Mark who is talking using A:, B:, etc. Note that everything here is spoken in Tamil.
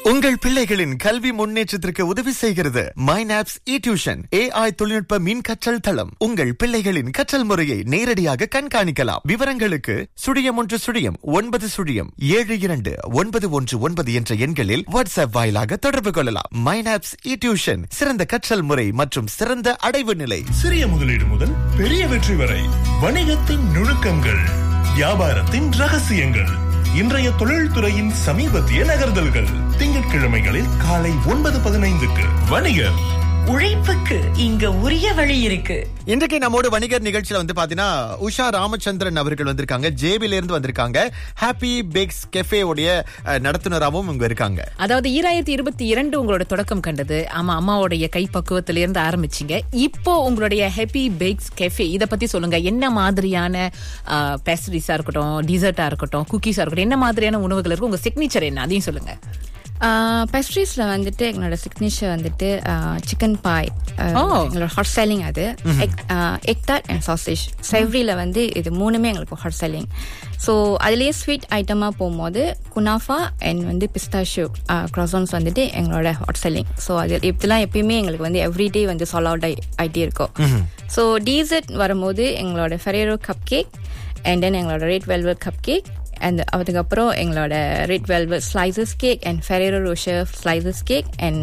A: உங்கள் பிள்ளைகளின் கல்வி முன்னேற்றத்திற்கு உதவி செய்கிறது மைனாப்ஸ் இ டியூஷன் ஏஐ தொழில்நுட்ப மின் கற்றல் தளம் உங்கள் பிள்ளைகளின் கற்றல் முறையை நேரடியாக கண்காணிக்கலாம் விவரங்களுக்கு சுழியம் ஒன்று சுழியம் ஒன்பது சுழியம் ஏழு இரண்டு ஒன்பது ஒன்று ஒன்பது என்ற எண்களில் வாட்ஸ்அப் வாயிலாக தொடர்பு கொள்ளலாம் மைனாப்ஸ் இ டியூஷன் சிறந்த கற்றல் முறை மற்றும் சிறந்த அடைவு நிலை
B: சிறிய முதலீடு முதல் பெரிய வெற்றி வரை வணிகத்தின் நுணுக்கங்கள் வியாபாரத்தின் ரகசியங்கள் இன்றைய தொழில்துறையின் சமீபத்திய நகர்தல்கள் திங்கட்கிழமைகளில் காலை ஒன்பது பதினைந்துக்கு வணிகர்
C: உழைப்புக்கு இங்க உரிய வழி இருக்கு
A: இன்றைக்கு நம்மோட வணிகர் நிகழ்ச்சியில வந்து பாத்தீங்கன்னா உஷா ராமச்சந்திரன் அவர்கள் வந்திருக்காங்க ஜேபில இருந்து வந்திருக்காங்க ஹாப்பி பேக்ஸ் கெஃபே உடைய அஹ், நடத்துனராகவும் இங்க இருக்காங்க
D: அதாவது ஈராயிரத்தி இருபத்தி இரண்டு உங்களோட தொடக்கம் கண்டது ஆமா அம்மாவோடைய கை பக்குவத்தில இருந்து ஆரம்பிச்சீங்க இப்போ உங்களுடைய ஹாப்பி பேக்ஸ் கெஃபே இத பத்தி சொல்லுங்க என்ன மாதிரியான பேஸ்ட்ரிஸா இருக்கட்டும் டிசர்ட்டா இருக்கட்டும் குக்கீஸா இருக்கட்டும் என்ன மாதிரியான உணவுகள் இருக்கு உங்க சிக்னேச்சர் என்ன அதையும் சொல்லுங்க
E: பெஸ்ட்ரீஸில் வந்துட்டு எங்களோட சிக்னேச்சர் வந்துட்டு சிக்கன் பாய்
D: ஓ.
E: எங்களோட ஹாட் செல்லிங் அது எக் தாட் அண்ட் சாசேஜ் செவ்ரியில் வந்து இது மூணுமே எங்களுக்கு ஹாட் செல்லிங் ஸோ அதுலேயே ஸ்வீட் ஐட்டமாக போகும்போது குனாஃபா அண்ட் வந்து பிஸ்தாஷியோ க்ராசான்ஸ் வந்துட்டு எங்களோட ஹாட் செல்லிங் ஸோ அது இப்படிலாம் எப்பயுமே எங்களுக்கு வந்து எவ்ரிடே வந்து சால் அவுட் ஆகிட்டே இருக்கும் ஸோ டீசர்ட் வரும்போது எங்களோட Ferrero cupcake and then எங்களோட red velvet cupcake and அதுக்கப்புறம் எங்களோட red velvet slices cake and Ferrero Rocher slices cake and